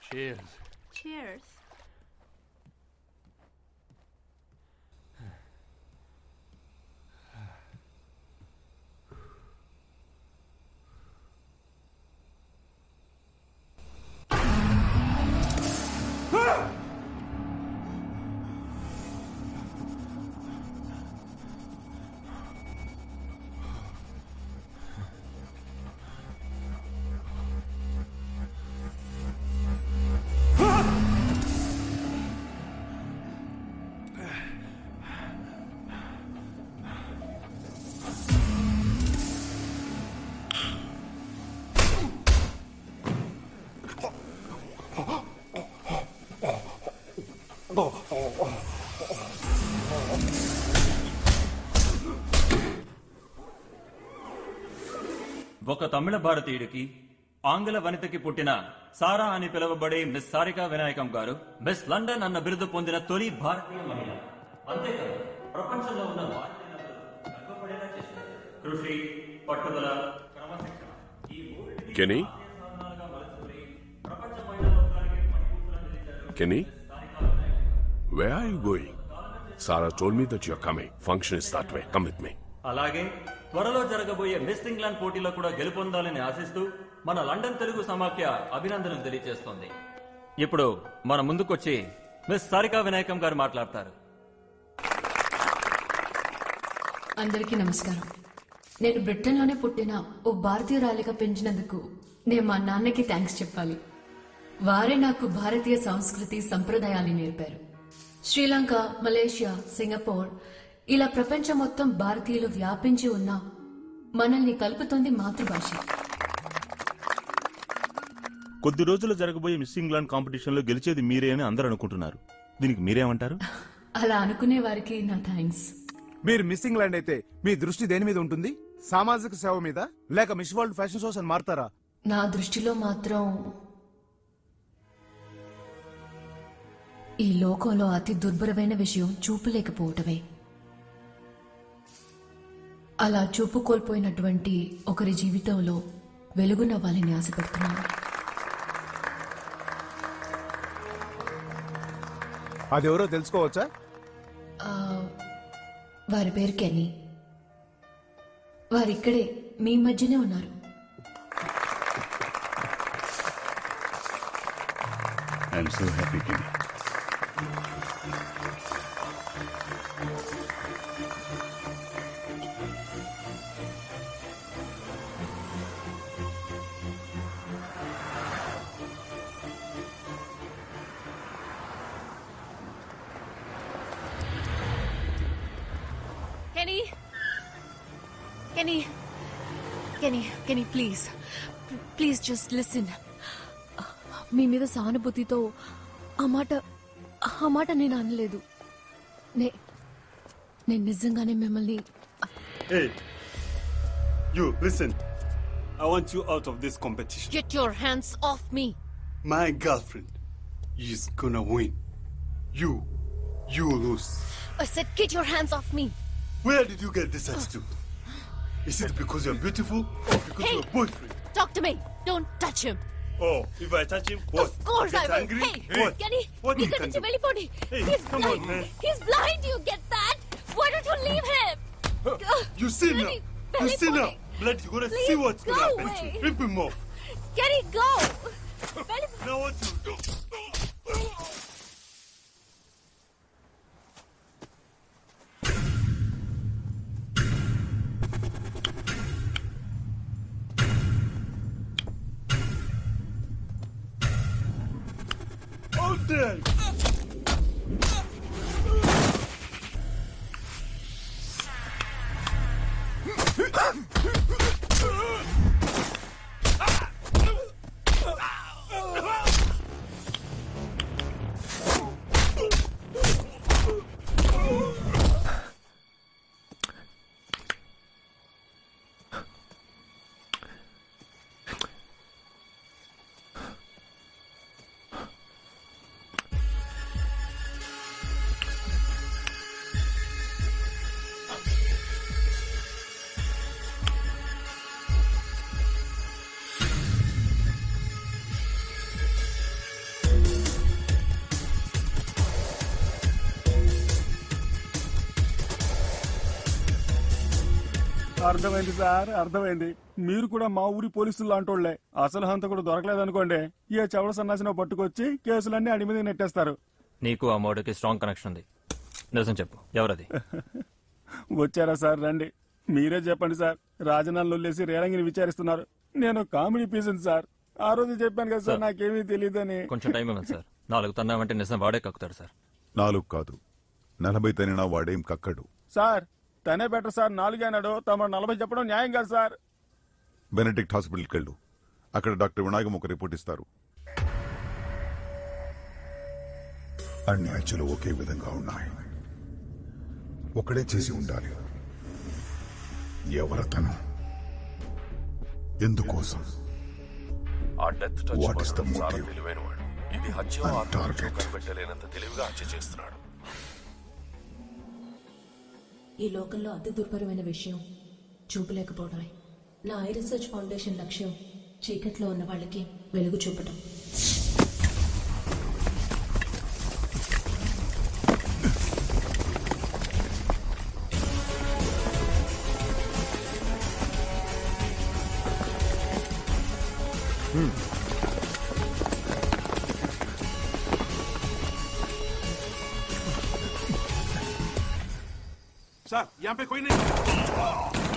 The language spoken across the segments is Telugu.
Cheers. Cheers. ఒక తమిళ భారతీయుడికి ఆంగ్ల వనితకి పుట్టిన సారా అని పిలువబడే మిస్ సారికా వినాయకం గారు మిస్ లండన్ అన్న బిరుదు పొందిన తొలి భారతీయ మహిళ అంతేకాదు ప్రపంచంలో ఉన్న భారతీయులందరూ గర్వపడేలా చేశారు కృషి పట్టుదల క్రమశిక్షణ ఈ మూడింటిని కెనీ సాధనాలుగా మలుచుకుని ప్రపంచ మహిళా లోకానికి మణిపూసలను అందించారు Kenny? Where are you going? Sarah told me that you're coming. Function is that way. Come with me. అలాగే త్వరలో జరగబోయే మిస్ ఇంగ్లాండ్ పోటీలో కూడా గెలుపొందాలని ఆశిస్తూ మన లండన్ తెలుగు సమాఖ్య అభినందనలు తెలియజేస్తోంది ఇప్పుడు మన ముందుకొచ్చి మిస్ సారికా వినాయకం గారు మాట్లాడతారు అందరికీ నమస్కారం నేను బ్రిటన్లోనే పుట్టిన ఓ భారతీయురాలిగా పెంచినందుకు నేను మా నాన్నకి థ్యాంక్స్ చెప్పాలి వారే నాకు భారతీయ సంస్కృతి సంప్రదాయాన్ని నేర్పారు శ్రీలంక మలేషియా సింగపూర్ ఇలా ప్రపంచం మొత్తం భారతీయులు వ్యాపించి ఉన్న మనల్ని కలుపుతోంది మాతృభాష కొద్ది రోజుల్లో జరగబోయే మిస్ ఇంగ్లాండ్ కాంపిటీషన్ లో గెలిచేది మీరే అని అందరూ అనుకుంటున్నారు దీనికి మీరేమంటారు అలా అనుకునే వారికి నా థ్యాంక్స్ మీరు మిస్సింగ్ ల్యాండ్ అయితే మీ దృష్టి దేని మీద ఉంటుంది సామాజిక సేవ మీద లేక మిస్ వరల్డ్ ఫ్యాషన్ షోస్ అని మారుతారా నా దృష్టిలో మాత్రం ఈ లోకంలో అతి దుర్భరమైన విషయం చూపు లేకపోవటమే అలా చూపు కోల్పోయినటువంటి ఒకరి జీవితంలో వెలుగునవ్వాలని ఆశపడుతున్నాను అదెవరో తెలుసుకోవచ్చా ఆ, వారి పేరు కెనీ వారిక్కడే మీ మధ్యనే ఉన్నారు I'm so happy, Kenny. Kenny. Kenny. Kenny, Kenny, please. Please just listen. మీ మీద సానుభూతితో ఆ మాట ఆ మాట నేను అనలేదు నే నేను నిజంగానే మిమ్మల్ని Hey, you listen. I want you out of this competition. Get your hands off me. My girlfriend is gonna win. You, you lose. I said get your hands off me. Where did you get this attitude? Is it because you're beautiful or because Hey. you're a boyfriend? Talk to me. Don't touch him. Oh, if I touch him, what? Of course Get I will. angry? Hey, What? Kenny, What you ఇక్కడ can నుంచి do? వెళ్ళిపోండి. Hey, He's come on, blind. man. He's blind. You get that? Why don't you leave him? You see now. Kenny, You see now. వెళ్ళిపోండి. Blood, you're gonna Please see what's go gonna happen to away. you. Rip him off. Kenny, go. వెళ్ళి- Now what you do? Oh, damn! అర్థమైంది సార్ అర్థమైంది మీరు కూడా మా ఊరి పోలీసులు లాంటోళ్లే అసలు హంతకుడు దొరకలేదనుకోండి ఏ చెవడ సన్నాసిన పట్టుకొచ్చి కేసులన్నీ అడి మీద నెట్టేస్తారు నీకు ఆ మోడీకి స్ట్రాంగ్ కనెక్షన్ ఉంది నిజం చెప్పు ఎవరది వచ్చారా సార్ రండి మీరే చెప్పండి సార్ రాజనాలు వదిలేసి రేలంగిని విచారిస్తున్నారు నేను కామెడీ పీసన్ సార్ ఆ రోజు చెప్పాను కదా సార్ సార్. నాకేమీ తెలియదని కొంచెం టైం ఇవ్వండి సార్ నాలుగు తన్నామంటే నిజం వాడే కక్కుతాడు సార్ నాలుగు కాదు నలభై తనినా వాడేం కక్కడు సార్ తనే బెటర్ సార్ నాలుగే అన్నాడు తమ నలభై చెప్పడం న్యాయం కాదు సార్ బెనడిక్ట్ హాస్పిటల్కి వెళ్ళు అక్కడ డాక్టర్ వినాయకం ఒక రిపోర్ట్ ఇస్తారు అన్ని హత్యలు ఒకే విధంగా ఉన్నాయి ఒకడే చేసి ఉండాలి ఎవరతను ఎందుకోసం ఆ death touch What is the మాత్రం చాలా motive? తెలివైనవాడు ఇది హత్య And ఆత్మహత్య target. కనిపెట్టలేనంత తెలివిగా హత్య చేస్తున్నాడు ఈ లోకంలో అతి దుర్భరమైన విషయం చూపలేకపోవడమే నా ఐ రీసెర్చ్ ఫౌండేషన్ లక్ష్యం చీకట్లో ఉన్న వాళ్ళకి వెలుగు చూపటం सर यहाँ पे कोई नहीं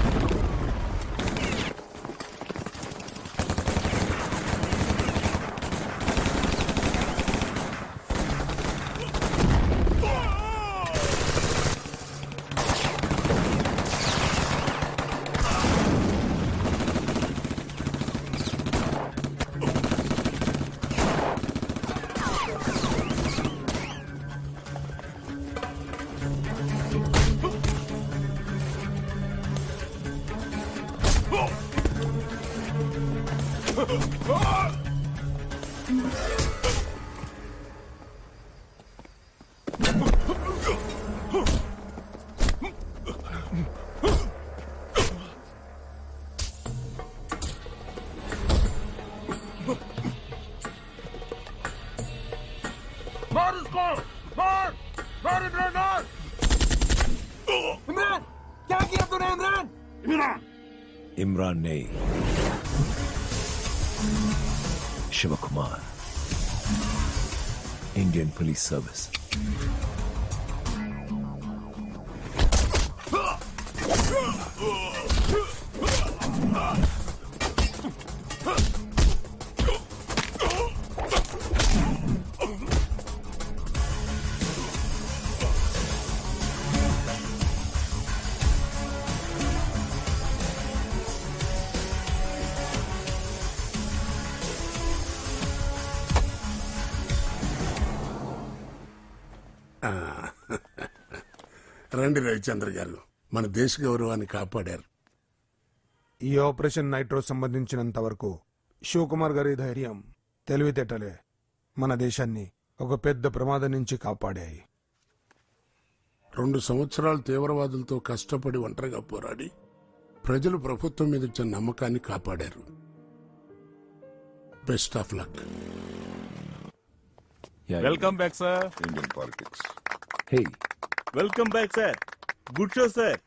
इमरान नहीं Shiv Kumar Indian police service రండి రవిచంద్ర గారు మన దేశ గౌరవాన్ని కాపాడారు ఈ ఆపరేషన్ నైట్రో సంబంధించినంత వరకు శివకుమార్ గారి ధైర్యం తెలివితేటలే మన దేశాన్ని ఒక పెద్ద ప్రమాదం నుంచి కాపాడాయి రెండు సంవత్సరాలు తీవ్రవాదులతో కష్టపడి ఒంటరిగా పోరాడి ప్రజలు ప్రభుత్వం మీద ఇచ్చిన నమ్మకాన్ని కాపాడారు best of luck welcome back sir Indian politics हे welcome back sir good show sir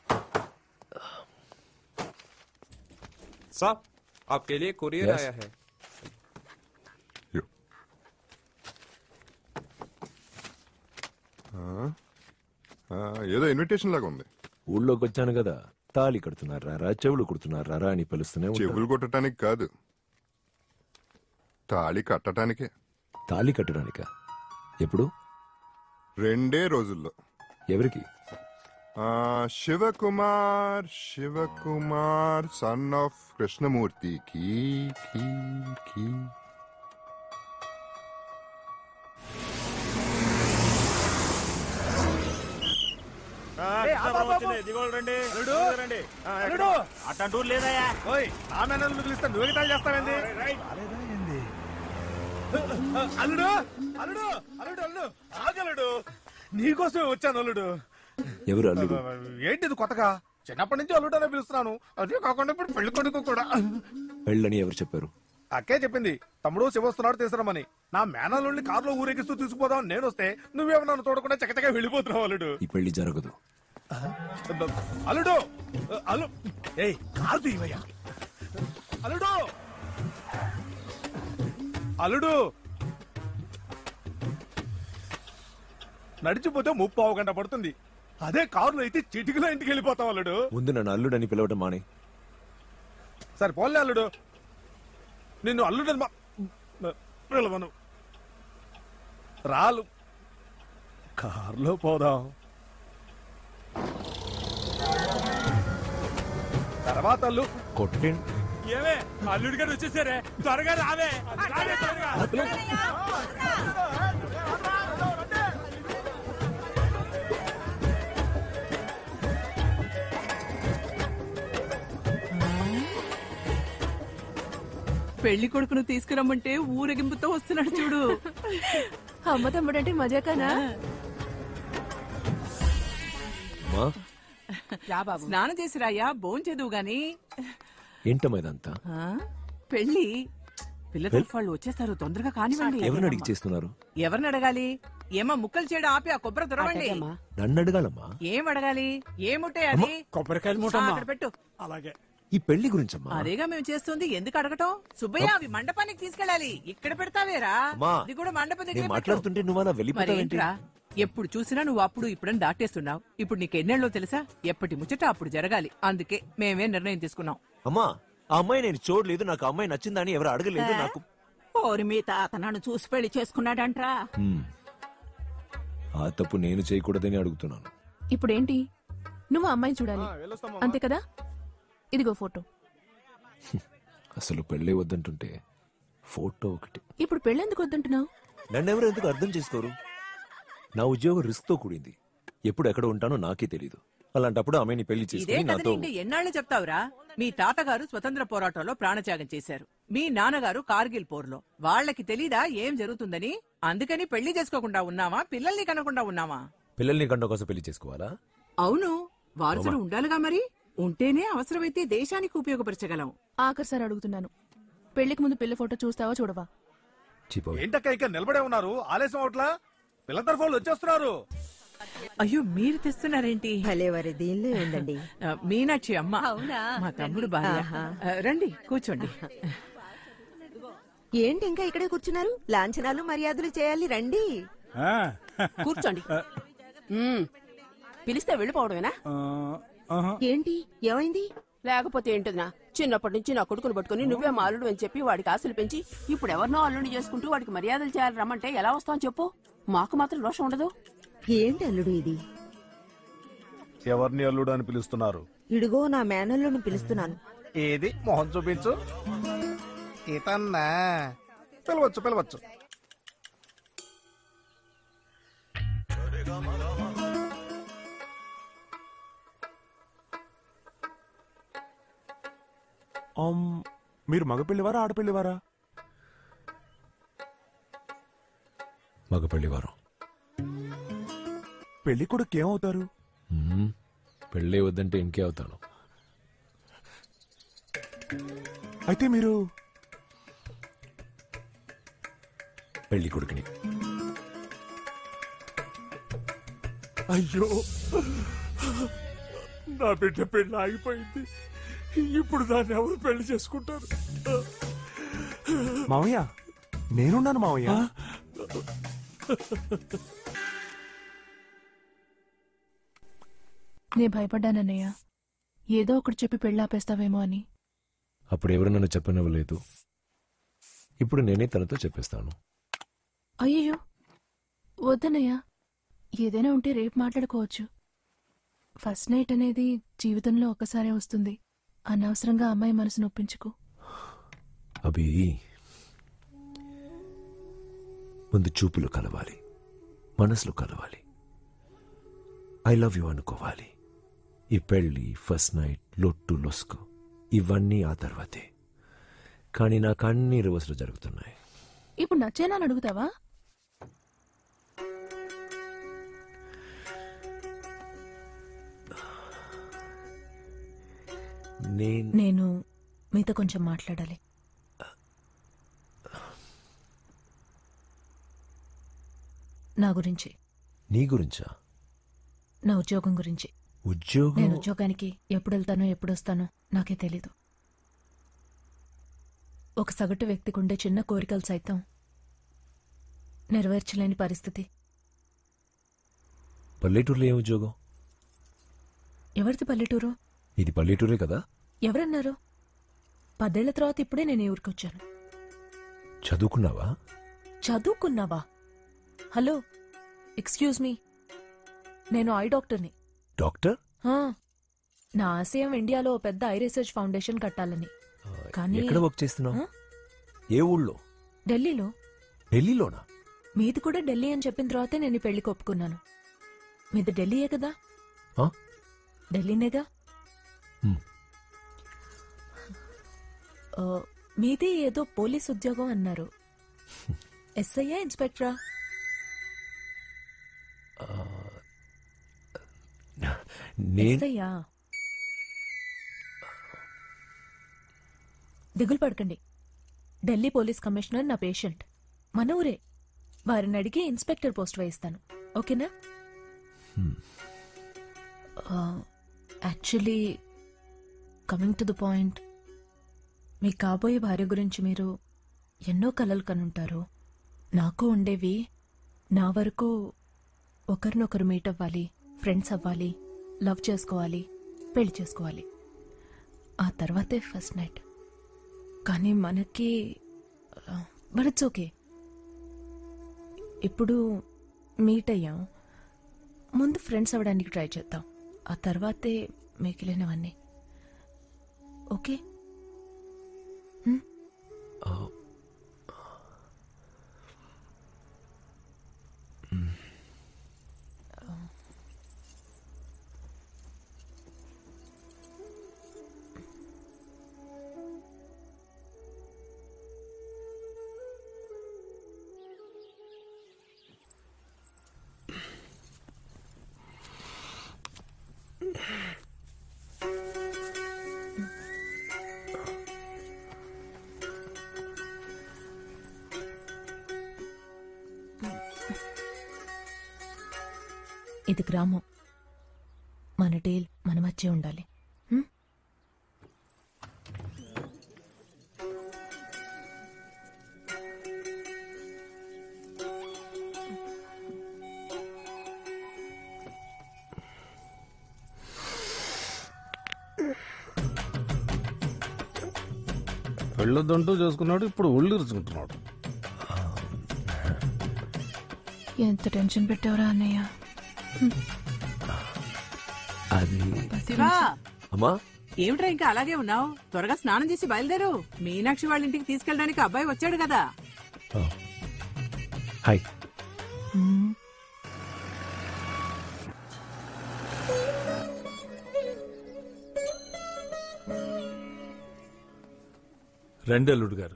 साहब आपके लिए कुरियर Yes. आया है ఏదో ఇన్విటేషన్ లాగా ఉంది ఊళ్ళోకి వచ్చాను కదా తాళి కడుతున్నారా చెవులు కుడుతున్నారా అని పిలుస్తూనే ఉంటారు. చెవులు కొట్టడానికి కాదు తాళి కట్టడానికే తాళి కట్టడానిక ఎప్పుడు రెండే రోజుల్లో ఎవరికి ఆ, శివకుమార్ శివకుమార్ సన్ ఆఫ్ కృష్ణమూర్తి కీ కీ కీ దిగోళ్ళు రండి అట్లాంటి ఊరు లేదయా ఆ మేనల్ని పిలిస్తే నువ్వు ఎగతాళి చేస్తావేంది అల్లుడు అల్లుడు అల్లుడు అల్లుడు ఆగలుడు నీకోసమే వచ్చాను అల్లుడు ఎవరు అల్లుడు ఏంటిది కొత్తగా చిన్నప్పటి నుంచి అల్లుడు అనే పిలుస్తున్నాను అదే కాకుండా ఇప్పుడు పెళ్లి కొడుకు కూడా పెళ్ళని ఎవరు చెప్పారు అక్కే చెప్పింది తమ్ముడు శివస్తున్నాడు తీసుకురమ్మని నా మేనల్లుండి కారులో ఊరేగిస్తూ తీసుకుపోదాం నేను వస్తే నువ్వేమో నన్ను చూడకుండా చక్కచక్క వెళ్ళిపోతున్నావు అల్లుడు ఈ పెళ్లి జరగదు అల్లుడు అల్లు ఏయ్ కారు తీయవయ్యా అల్లుడు అల్లుడు నడిచిపోతే ముప్పావు గంట పడుతుంది అదే కారులో అయితే చిటికలో ఇంటికి వెళ్ళిపోతాం అల్లుడు ముందు నన్ను అల్లుడని పిలవడం మానే సరే పోలే అల్లుడు నిన్ను అల్లుడు అని మా- పిలవను రాలు కారులో పోదాం తర్వాత అల్లు కొట్టండి ఏమే అల్లుడి గారు వచ్చేసారే త్వరగా రావే రావే త్వరగా. పెళ్లి కొడుకును తీసుకురమ్మంటే ఊరేగింపుతో వస్తున్నాడు చూడు అమ్మ తమ్ముడంటే మజాకానా మా స్నానం చేసి రాయ్యా భోంచేదువు గాని ఏంటమ్మా ఇదంతా ఆ? పెళ్లి పిల్లతో వాళ్ళు వచ్చేస్తారు తొందరగా కానివ్వండి ఎవరిని అడిగి చేస్తున్నారు ఎవరిని అడగాలి ఏమో ముక్కలు చేయడం ఆపి ఆ కొబ్బరి తురవండి నన్ను అడగాలమ్మా ఏం అడగాలి ఏముంటే అది కొబ్బరికాయలు ఆ, అక్కడ పెట్టు అలాగే ఈ పెళ్లి గురించమ్మా అదేగా మేము చేస్తుంది ఎందుకు అడగటం సుబ్బయ్య అవి మండపానికి తీసుకెళ్ళాలి ఇక్కడ పెడతావేరా అమ్మా, అది కూడా మండపం దగ్గర నేను మాట్లాడుతుంటే నువ్వు అలా వెళ్ళిపోతావేంటి మరేంట్రా ఎప్పుడు చూసినా నువ్వు అప్పుడు ఇప్పుడని దాటేస్తున్నావు ఇప్పుడు నీకు ఎన్నెళ్ళో తెలుసా ఎప్పటి ముచ్చట అప్పుడు జరగాలి అందుకే మేమే నిర్ణయం తీసుకున్నాం అమ్మా ఆ అమ్మాయి నేను చూడలేదు నాకు ఆ అమ్మాయి నచ్చిందని ఎవరు అడగలేదు నాకు ఓరి మీ తాత నన్ను చూసి పెళ్లి చేసుకున్నాడంట్రా హ్మ్. ఆ తప్పు నేను చేయకూడదని అడుగుతున్నాను ఇప్పుడేంటి నువ్వు అమ్మాయిని చూడాలి అంతే కదా ఇదిగో ఫోటో అసలు పెళ్ళే వద్దంటుంటే ఫోటో ఒకటి ఇప్పుడు పెళ్ళెందుకు వద్దంటున్నావు నన్నెవరు ఎందుకు అర్థం చేసుకోరు నా ఉద్యోగం రిస్క్ తో కూడింది ఎప్పుడు ఎక్కడ ఉంటానో నాకే తెలీదు అలాంటప్పుడు ఆమెని పెళ్లి ఇదే చేసుకుని కథని నాతో ఇంకా ఎన్నాళ్ళు చెప్తావురా మీ తాతగారు స్వతంత్ర పోరాటంలో ప్రాణత్యాగం చేశారు మీ నాన్నగారు కార్గిల్ పోర్లో వాళ్ళకి తెలీదా ఏం జరుగుతుందని అందుకని పెళ్లి చేసుకోకుండా ఉన్నావా పిల్లల్ని కనకుండా ఉన్నావా పిల్లల్ని కండ కోసం పెళ్లి చేసుకోవాలా అవును వారసుడు ఉండాలిగా మరి ఉంటేనే అవసరమైతే దేశానికి ఉపయోగపరచగలం ఆఖరిసారి అడుగుతున్నాను పెళ్లికి ముందు పిల్ల ఫోటో చూస్తావా చూడవా ఏంటక్క ఇక నిలబడే ఉన్నారు ఆలస్యం అవట్లా పిల్లల ఫోన్లు వచ్చేస్తున్నారు అయ్యో మీరు తెస్తున్నారేంటి భలేవరి దీనిలో ఉందండి ఆ, మీనాక్షి అమ్మ మా తమ్ముడు భార్య ఆహా. ఆ, రండి కూర్చోండి ఏంటి ఇంకా ఇక్కడే కూర్చున్నారు లాంఛనాలు మర్యాదలు చేయాలి రండి కూర్చోండి మ్మ్. పిలిస్తే వెళ్ళిపోవడమేనా ఏంటి ఏమైంది లేకపోతే ఏంటిదినా చిన్నప్పటి నుంచి నా కొడుకును పట్టుకుని నువ్వే మా అల్లుడు అని చెప్పి వాడికి ఆశలు పెంచి ఇప్పుడు ఎవరినో అల్లుడిని చేసుకుంటూ వాడికి మర్యాదలు చేయాలి రమ్మంటే ఎలా వస్తాం చెప్పు మాకు మాత్రం రోషం ఉండదు ఏంటి అల్లుడు ఇది ఎవరిని అల్లుడు అని పిలుస్తున్నారు ఇడుగో నా మేనల్లుని పిలుస్తున్నాను ఏది మొహం చూపించు ఇతన్నా పిలవచ్చు పిలవచ్చు మీరు మగపెళ్లివారా ఆడపెళ్లివారా మగ పెళ్లివారం పెళ్లి కొడుకు ఏమవుతారు హ్మ్. పెళ్ళే వద్దంటే ఇంకే అవుతాను అయితే మీరు పెళ్లి కొడుకుని అయ్యో నా బిడ్డ పెళ్లి ఆగిపోయింది ఇప్పుడు దాన్ని ఎవరు పెళ్లి చేసుకుంటారు మావయ్య నేనున్నాను మావయ్య నే భయపడ్డానన్నయ్య ఏదో ఒకటి చెప్పి పెళ్ళాపేస్తావేమో అని అప్పుడు ఎవరు నన్ను చెప్పనివ్వలేదు ఇప్పుడు నేనే తనతో చెప్పేస్తాను అయ్యయ్యో వద్దనయ్య ఏదైనా ఉంటే రేపు మాట్లాడుకోవచ్చు ఫస్ట్ నైట్ అనేది జీవితంలో ఒక్కసారే వస్తుంది అనవసరంగా అమ్మాయి మనసు నొప్పించుకో అభి ముందు చూపులు కలవాలి మనసులు కలవాలి ఐ లవ్ యు అనుకోవాలి ఈ పెళ్ళి ఫస్ట్ నైట్ లొట్టు లొస్కు ఇవన్నీ ఆ తర్వాతే కానీ నాకు అన్ని రివర్స్లు జరుగుతున్నాయి ఇప్పుడు నచ్చేనా అని అడుగుతావా నేను నేను మీతో కొంచెం మాట్లాడాలి నా గురించి నీ గురించా నా ఉద్యోగం గురించి ఉద్యోగం నేను ఉద్యోగానికి ఎప్పుడు వెళ్తానో ఎప్పుడు వస్తానో నాకే తెలీదు ఒక సగటు వ్యక్తికి ఉండే చిన్న కోరికలు సైతం నెరవేర్చలేని పరిస్థితి పల్లెటూరులో ఏం ఉద్యోగం ఎవరిది పల్లెటూరు ఇది పల్లెటూరే కదా ఎవరన్నారు పదేళ్ల తర్వాత ఇప్పుడే నేను ఈ ఊరికి వచ్చాను చదువుకున్నావా చదువుకున్నావా హలో ఎక్స్క్యూజ్ మీ నేను ఐ డాక్టర్ని డాక్టర్ ఆ, నా ఆశయం ఇండియాలో ఓ పెద్ద ఐ రీసెర్చ్ ఫౌండేషన్ కట్టాలని కానీ ఎక్కడ వర్క్ చేస్తున్నావు ఆ? ఏ ఊళ్ళో ఢిల్లీలో ఢిల్లీలోనా మీది కూడా ఢిల్లీ అని చెప్పిన తర్వాతే నేను ఈ పెళ్లికి ఒప్పుకున్నాను మీది ఢిల్లీయే కదా ఆ? ఢిల్లీనేగా హ్మ్. ఆ, మీది ఏదో పోలీస్ ఉద్యోగం అన్నారు ఎస్ఐయా ఇన్స్పెక్టరా నేను ఎస్ఐయా దిగులు పడకండి ఢిల్లీ పోలీస్ కమిషనర్ నా పేషెంట్ మన ఊరే వారిని అడిగి ఇన్స్పెక్టర్ పోస్ట్ వేయిస్తాను ఓకేనా actually coming to the point మీ కాబోయే భార్య గురించి మీరు ఎన్నో కలలు కనుంటారు నాకు ఉండేవి నా వరకు ఒకరినొకరు మీట్ అవ్వాలి ఫ్రెండ్స్ అవ్వాలి లవ్ చేసుకోవాలి పెళ్లి చేసుకోవాలి ఆ తర్వాతే ఫస్ట్ నైట్ కానీ మనకి బట్ ఇట్స్ ఓకే ఇప్పుడు మీట్ అయ్యాం ముందు ఫ్రెండ్స్ అవ్వడానికి ట్రై చేద్దాం ఆ తర్వాతే మిగిలినవన్నీ ఓకే ఇది గ్రామం మన డీల్ మన మధ్య ఉండాలి హ్మ్? పెళ్ళొద్దంటూ చేసుకున్నాడు ఇప్పుడు ఒళ్ళు ఇరుచుకుంటున్నాడు ఎంత టెన్షన్ పెట్టావురా అన్నయ్య అది శివా అమ్మా ఏమిట్రా ఇంకా అలాగే ఉన్నావు త్వరగా స్నానం చేసి బయలుదేరు మీనాక్షి వాళ్ళ ఇంటికి తీసుకెళ్ళడానికి అబ్బాయి వచ్చాడు కదా హాయ్ రెండల్లుడు గారు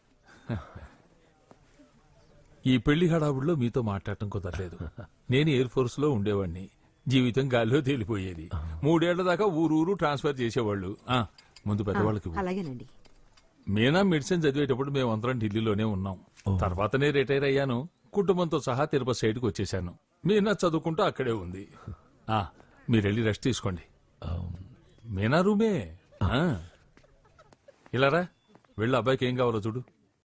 ఈ పెళ్లి హడావుడిలో మీతో మాట్లాడటం కుదరలేదు నేను ఎయిర్ ఫోర్స్ లో ఉండేవాడిని జీవితం గాల్లో తేలిపోయేది మూడేళ్ల దాకా ఊరూరు ట్రాన్స్ఫర్ చేసేవాళ్ళు ఆ, ముందు పెద్దవాళ్ళకి ఇవ్వు. అలాగేనండి మీనా మెడిసిన్ చదివేటప్పుడు మేమందరం ఢిల్లీలోనే ఉన్నాం తర్వాతనే రిటైర్ అయ్యాను కుటుంబంతో సహా తిరుపతి సైడ్కి వచ్చేసాను మీనా చదువుకుంటూ అక్కడే ఉంది ఆ మీరు వెళ్ళి రెస్ట్ తీసుకోండి మీనా రూమే ఆ. ఇలా రా వెళ్ళి అబ్బాయికి ఏం కావాలో చూడు